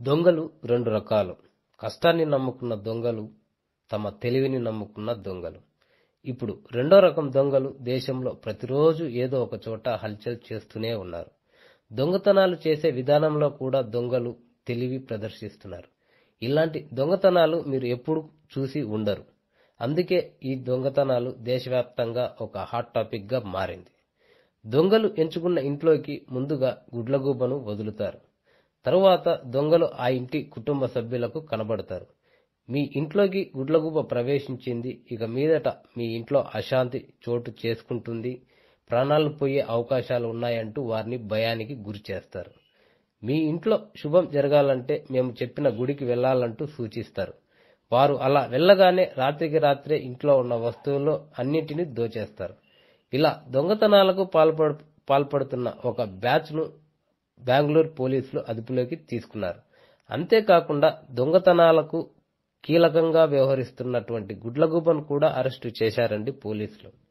దొంగలు రెండు రకాలు కష్టాన్ని నమ్ముకున్న దొంగలు తమ తెలివిని నమ్ముకున్న దొంగలు ఇప్పుడు రెండో రకం దొంగలు దేశంలో ప్రతిరోజు ఏదో ఒక చోట హల్చల్ చేస్తూనే ఉన్నారు దొంగతనాలు చేసే విధానంలో కూడా దొంగలు తెలివి ప్రదర్శిస్తున్నారు ఇలాంటి దొంగతనాలు మీరు ఎప్పుడు చూసి ఉండరు అందుకే ఈ దొంగతనాలు దేశవ్యాప్తంగా ఒక హాట్ టాపిక్ గా మారింది దొంగలు ఎంచుకున్న ఇంట్లోకి ముందుగా గుడ్లగూబను వదులుతారు తరువాత దొంగలు ఆ ఇంటి కుటుంబ సభ్యులకు కనబడతారు మీ ఇంట్లోకి గుడ్లగూబ ప్రవేశించింది ఇక మీదట మీ ఇంట్లో అశాంతి చోటు చేసుకుంటుంది ప్రాణాలు పోయే అవకాశాలు ఉన్నాయంటూ వారిని భయానికి గురి చేస్తారు మీ ఇంట్లో శుభం జరగాలంటే మేము చెప్పిన గుడికి వెళ్లాలంటూ సూచిస్తారు వారు అలా వెళ్ళగానే రాత్రికి రాత్రే ఇంట్లో ఉన్న వస్తువుల్లో అన్నింటినీ దోచేస్తారు ఇలా దొంగతనాలకు పాల్పడు పాల్పడుతున్న ఒక బ్యాచ్ ను బెంగళూరు పోలీసులు అదుపులోకి తీసుకున్నారు అంతేకాకుండా దొంగతనాలకు కీలకంగా వ్యవహరిస్తున్నటువంటి గుడ్లగూబను కూడా అరెస్టు చేశారండి పోలీసులు